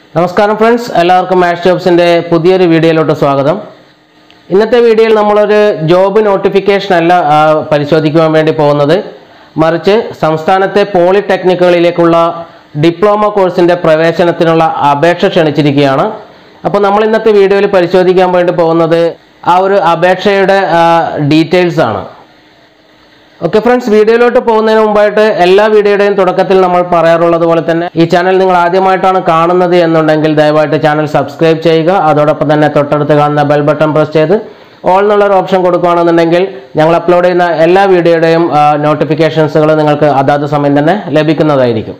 നമസ്കാരം ഫ്രണ്ട്സ് എല്ലാവർക്കും മാച്ച് ജോബ്സിൻ്റെ പുതിയൊരു വീഡിയോയിലോട്ട് സ്വാഗതം ഇന്നത്തെ വീഡിയോയിൽ നമ്മളൊരു ജോബ് നോട്ടിഫിക്കേഷൻ അല്ല ആ, പരിശോധിക്കുവാൻ വേണ്ടി പോകുന്നത് മറിച്ച് സംസ്ഥാനത്തെ പോളിടെക്നിക്കുകളിലേക്കുള്ള ഡിപ്ലോമ കോഴ്സിൻ്റെ പ്രവേശനത്തിനുള്ള അപേക്ഷ ക്ഷണിച്ചിരിക്കുകയാണ് അപ്പോൾ നമ്മൾ ഇന്നത്തെ വീഡിയോയിൽ പരിശോധിക്കാൻ വേണ്ടി പോകുന്നത് ആ ഒരു അപേക്ഷയുടെ ഡീറ്റെയിൽസ് ആണ് ഓക്കെ ഫ്രണ്ട്സ് വീഡിയോയിലോട്ട് പോകുന്നതിന് മുമ്പായിട്ട് എല്ലാ വീഡിയോയുടെയും തുടക്കത്തിൽ നമ്മൾ പറയാറുള്ളത് പോലെ തന്നെ ഈ ചാനൽ നിങ്ങൾ ആദ്യമായിട്ടാണ് കാണുന്നത് എന്നുണ്ടെങ്കിൽ ദയവായിട്ട് ചാനൽ സബ്സ്ക്രൈബ് ചെയ്യുക അതോടൊപ്പം തന്നെ തൊട്ടടുത്ത് കാണുന്ന ബെൽ ബട്ടൺ പ്രസ് ചെയ്ത് ഓൾ എന്നുള്ളൊരു ഓപ്ഷൻ കൊടുക്കുകയാണെന്നുണ്ടെങ്കിൽ ഞങ്ങൾ അപ്ലോഡ് ചെയ്യുന്ന എല്ലാ വീഡിയോയുടെയും നോട്ടിഫിക്കേഷൻസുകൾ നിങ്ങൾക്ക് അതാത് സമയം തന്നെ ലഭിക്കുന്നതായിരിക്കും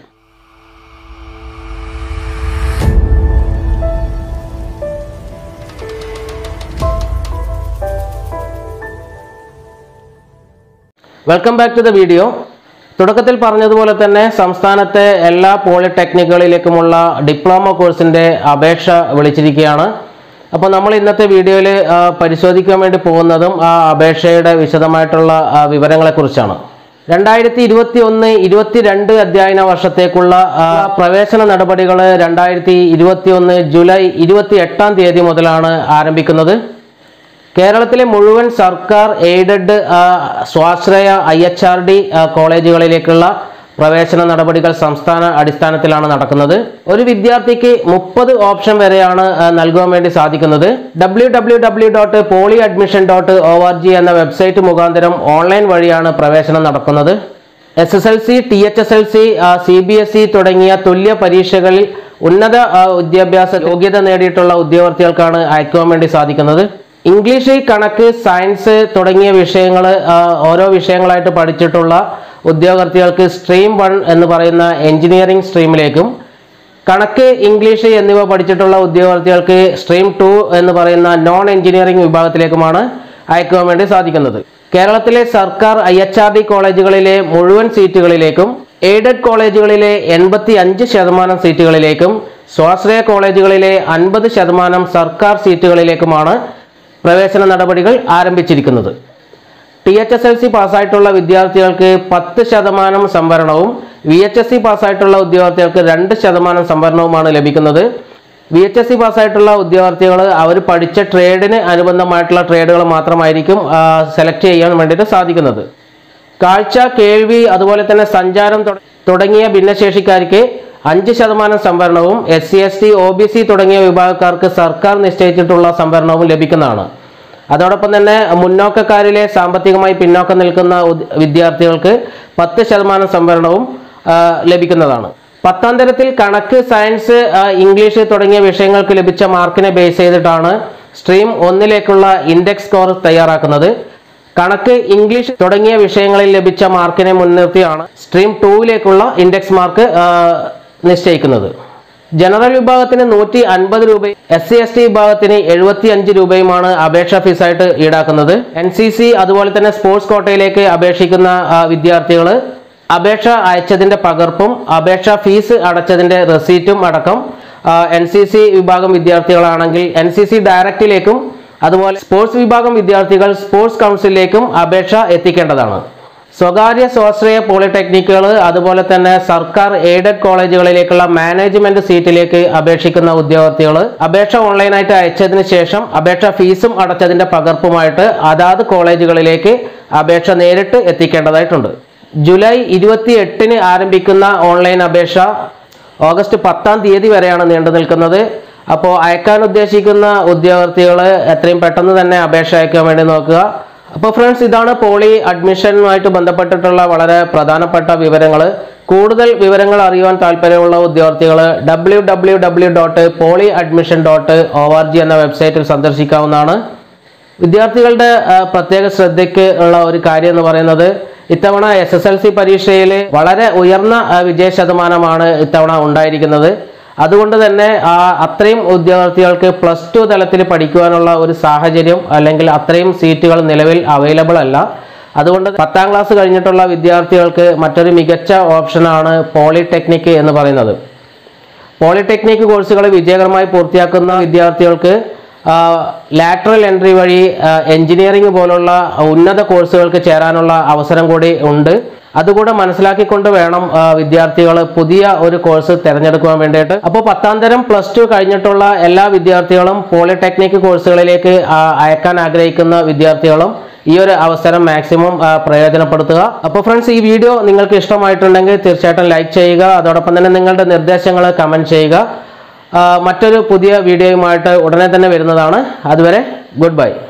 welcome back to the video തുടക്കത്തിൽ പറഞ്ഞതുപോലെ തന്നെ സംസ്ഥാനത്തെ എല്ലാ പോളിടെക്നിക്കുകളിലേക്കുമുള്ള ഡിപ്ലോമ കോഴ്സിൻ്റെ അപേക്ഷ വിളിച്ചിരിക്കുകയാണ് അപ്പോൾ നമ്മൾ ഇന്നത്തെ വീഡിയോയിൽ പരിശോധിക്കാൻ വേണ്ടി പോകുന്നതും ആ അപേക്ഷയുടെ വിശദമായിട്ടുള്ള ആ, വിവരങ്ങളെക്കുറിച്ചാണ് രണ്ടായിരത്തി ഇരുപത്തി ഒന്ന് ഇരുപത്തിരണ്ട് അധ്യയന വർഷത്തേക്കുള്ള ആ, പ്രവേശന നടപടികൾ രണ്ടായിരത്തി ഇരുപത്തി ഒന്ന് ജൂലൈ ഇരുപത്തി എട്ടാം തീയതി മുതലാണ് ആരംഭിക്കുന്നത് കേരളത്തിലെ മുഴുവൻ സർക്കാർ എയ്ഡഡ് ആ, സ്വാശ്രയ ഐ എച്ച് ആർ ഡി കോളേജുകളിലേക്കുള്ള പ്രവേശന നടപടികൾ സംസ്ഥാന അടിസ്ഥാനത്തിലാണ് നടക്കുന്നത് ഒരു വിദ്യാർത്ഥിക്ക് മുപ്പത് ഓപ്ഷൻ വരെയാണ് ആ, നൽകുവാൻ വേണ്ടി സാധിക്കുന്നത് W W W dot poly admission dot O R G എന്ന വെബ്സൈറ്റ് മുഖാന്തരം ഓൺലൈൻ വഴിയാണ് പ്രവേശനം നടക്കുന്നത് S S L C T H S L C C B S E തുടങ്ങിയ തുല്യ പരീക്ഷകളിൽ ഉന്നത ആ, വിദ്യാഭ്യാസ യോഗ്യത നേടിയിട്ടുള്ള ഉദ്യോഗാർത്ഥികൾക്കാണ് അയക്കുവാൻ വേണ്ടി സാധിക്കുന്നത് ഇംഗ്ലീഷ് കണക്ക് സയൻസ് തുടങ്ങിയ വിഷയങ്ങൾ ഓരോ വിഷയങ്ങളായിട്ട് പഠിച്ചിട്ടുള്ള ഉദ്യോഗാർത്ഥികൾക്ക് സ്ട്രീം വൺ എന്ന് പറയുന്ന എഞ്ചിനീയറിംഗ് സ്ട്രീമിലേക്കും കണക്ക് ഇംഗ്ലീഷ് എന്നിവ പഠിച്ചിട്ടുള്ള ഉദ്യോഗാർത്ഥികൾക്ക് സ്ട്രീം ടു എന്ന് പറയുന്ന നോൺ എഞ്ചിനീയറിംഗ് വിഭാഗത്തിലേക്കുമാണ് അയക്കുവാൻ വേണ്ടി സാധിക്കുന്നത് കേരളത്തിലെ സർക്കാർ ഐ എച്ച് ആർ ഡി കോളേജുകളിലെ മുഴുവൻ സീറ്റുകളിലേക്കും എയ്ഡഡ് കോളേജുകളിലെ എൺപത്തി അഞ്ച് ശതമാനം സീറ്റുകളിലേക്കും സ്വാശ്രയ കോളേജുകളിലെ അൻപത് ശതമാനം സർക്കാർ സീറ്റുകളിലേക്കുമാണ് പ്രവേശന നടപടികൾ ആരംഭിച്ചിരിക്കുന്നത് T H S L C പാസ്സായിട്ടുള്ള വിദ്യാർത്ഥികൾക്ക് പത്ത് ശതമാനം സംവരണവും വി എച്ച് എസ് സി പാസ്സായിട്ടുള്ള ഉദ്യോഗാർത്ഥികൾക്ക് രണ്ട് ശതമാനം സംവരണവുമാണ് ലഭിക്കുന്നത് വി എച്ച് എസ് സി പാസ്സായിട്ടുള്ള ഉദ്യോഗാർത്ഥികൾ അവർ പഠിച്ച ട്രേഡിന് അനുബന്ധമായിട്ടുള്ള ട്രേഡുകൾ മാത്രമായിരിക്കും സെലക്ട് ചെയ്യാൻ വേണ്ടിയിട്ട് സാധിക്കുന്നത് കാഴ്ച കേൾവി അതുപോലെ തന്നെ സഞ്ചാരം തുട- തുടങ്ങിയ ഭിന്നശേഷിക്കാർക്ക് അഞ്ച് ശതമാനം സംവരണവും S C S T O B C തുടങ്ങിയ വിഭാഗക്കാർക്ക് സർക്കാർ നിശ്ചയിച്ചിട്ടുള്ള സംവരണവും ലഭിക്കുന്നതാണ് അതോടൊപ്പം തന്നെ മുന്നോക്കക്കാരിലെ സാമ്പത്തികമായി പിന്നോക്കം നിൽക്കുന്ന ഉദ്- വിദ്യാർത്ഥികൾക്ക് പത്ത് ശതമാനം സംവരണവും ആ, ലഭിക്കുന്നതാണ് പത്താം തരത്തിൽ കണക്ക് സയൻസ് ആ, ഇംഗ്ലീഷ് തുടങ്ങിയ വിഷയങ്ങൾക്ക് ലഭിച്ച മാർക്കിനെ ബേസ് ചെയ്തിട്ടാണ് സ്ട്രീം ഒന്നിലേക്കുള്ള ഇൻഡെക്സ് സ്കോർ തയ്യാറാക്കുന്നത് കണക്ക് ഇംഗ്ലീഷ് തുടങ്ങിയ വിഷയങ്ങളിൽ ലഭിച്ച മാർക്കിനെ മുൻനിർത്തിയാണ് സ്ട്രീം ടൂവിലേക്കുള്ള ഇൻഡെക്സ് മാർക്ക് ആ, നിശ്ചയിക്കുന്നത് ജനറൽ വിഭാഗത്തിന് നൂറ്റി അൻപത് രൂപയും എസ് സി എസ് ടി വിഭാഗത്തിന് എഴുപത്തി അഞ്ച് രൂപയുമാണ് അപേക്ഷാ ഫീസായിട്ട് ഈടാക്കുന്നത് എൻ സി സി അതുപോലെ തന്നെ സ്പോർട്സ് കോട്ടയിലേക്ക് അപേക്ഷിക്കുന്ന വിദ്യാർത്ഥികൾ അപേക്ഷ അയച്ചതിന്റെ പകർപ്പും അപേക്ഷാ ഫീസ് അടച്ചതിന്റെ റെസീറ്റും അടക്കം എൻ സി സി വിഭാഗം വിദ്യാർത്ഥികളാണെങ്കിൽ എൻ സി സി ഡയറക്റ്റിലേക്കും അതുപോലെ സ്പോർട്സ് വിഭാഗം വിദ്യാർത്ഥികൾ സ്പോർട്സ് കൗൺസിലിലേക്കും അപേക്ഷ എത്തിക്കേണ്ടതാണ് സ്വകാര്യ സ്വാശ്രയ പോളിടെക്നിക്കുകൾ അതുപോലെ തന്നെ സർക്കാർ എയ്ഡഡ് കോളേജുകളിലേക്കുള്ള മാനേജ്മെന്റ് സീറ്റിലേക്ക് അപേക്ഷിക്കുന്ന ഉദ്യോഗാർത്ഥികൾ അപേക്ഷ ഓൺലൈനായിട്ട് അയച്ചതിന് ശേഷം അപേക്ഷ ഫീസും അടച്ചതിന്റെ പകർപ്പുമായിട്ട് അതാത് കോളേജുകളിലേക്ക് അപേക്ഷ നേരിട്ട് എത്തിക്കേണ്ടതായിട്ടുണ്ട് ജൂലൈ ഇരുപത്തി എട്ടിന് ആരംഭിക്കുന്ന ഓൺലൈൻ അപേക്ഷ ഓഗസ്റ്റ് പത്താം തീയതി വരെയാണ് നീണ്ടു നിൽക്കുന്നത് അപ്പോൾ അയക്കാൻ ഉദ്ദേശിക്കുന്ന ഉദ്യോഗാർത്ഥികൾ എത്രയും പെട്ടെന്ന് തന്നെ അപേക്ഷ അയക്കാൻ വേണ്ടി നോക്കുക അപ്പോൾ ഫ്രണ്ട്സ് ഇതാണ് പോളി അഡ്മിഷനുമായിട്ട് ബന്ധപ്പെട്ടിട്ടുള്ള വളരെ പ്രധാനപ്പെട്ട വിവരങ്ങൾ കൂടുതൽ വിവരങ്ങൾ അറിയുവാൻ താല്പര്യമുള്ള ഉദ്യോഗാർത്ഥികൾ W W W dot poly admission dot O R G എന്ന വെബ്സൈറ്റിൽ സന്ദർശിക്കാവുന്നതാണ് വിദ്യാർത്ഥികളുടെ ആ, പ്രത്യേക ശ്രദ്ധയ്ക്ക് ഉള്ള ഒരു കാര്യം എന്ന് പറയുന്നത് ഇത്തവണ എസ് എസ് എൽ സി പരീക്ഷയിൽ വളരെ ഉയർന്ന ആ, വിജയ ശതമാനമാണ് ഇത്തവണ ഉണ്ടായിരിക്കുന്നത് അതുകൊണ്ട് തന്നെ ആ അത്രയും ഉദ്യോഗാർത്ഥികൾക്ക് പ്ലസ് ടു തലത്തിൽ പഠിക്കുവാനുള്ള ഒരു സാഹചര്യം അല്ലെങ്കിൽ അത്രയും സീറ്റുകൾ നിലവിൽ അവൈലബിൾ അല്ല അതുകൊണ്ട് പത്താം ക്ലാസ് കഴിഞ്ഞിട്ടുള്ള വിദ്യാർത്ഥികൾക്ക് മറ്റൊരു മികച്ച ഓപ്ഷനാണ് പോളിടെക്നിക് എന്ന് പറയുന്നത് പോളിടെക്നിക് കോഴ്സുകൾ വിജയകരമായി പൂർത്തിയാക്കുന്ന വിദ്യാർത്ഥികൾക്ക് ലാറ്ററൽ എൻട്രി വഴി എഞ്ചിനീയറിംഗ് പോലുള്ള ഉന്നത കോഴ്സുകൾക്ക് ചേരാനുള്ള അവസരം കൂടി ഉണ്ട് അതുകൂടെ മനസ്സിലാക്കിക്കൊണ്ട് വേണം വിദ്യാർത്ഥികൾ പുതിയ ഒരു കോഴ്സ് തിരഞ്ഞെടുക്കുവാൻ വേണ്ടിയിട്ട് അപ്പോൾ പത്താം തരം പ്ലസ് ടു കഴിഞ്ഞിട്ടുള്ള എല്ലാ വിദ്യാർത്ഥികളും പോളിടെക്നിക് കോഴ്സുകളിലേക്ക് ആ, അയക്കാൻ ആഗ്രഹിക്കുന്ന വിദ്യാർത്ഥികളും ഈ ഒരു അവസരം മാക്സിമം ആ, പ്രയോജനപ്പെടുത്തുക അപ്പോൾ ഫ്രണ്ട്സ് ഈ വീഡിയോ നിങ്ങൾക്ക് ഇഷ്ടമായിട്ടുണ്ടെങ്കിൽ തീർച്ചയായിട്ടും ലൈക്ക് ചെയ്യുക അതോടൊപ്പം തന്നെ നിങ്ങളുടെ നിർദ്ദേശങ്ങൾ കമൻറ്റ് ചെയ്യുക ആ, മറ്റൊരു പുതിയ വീഡിയോയുമായിട്ട് ഉടനെ തന്നെ വരുന്നതാണ് അതുവരെ ഗുഡ് ബൈ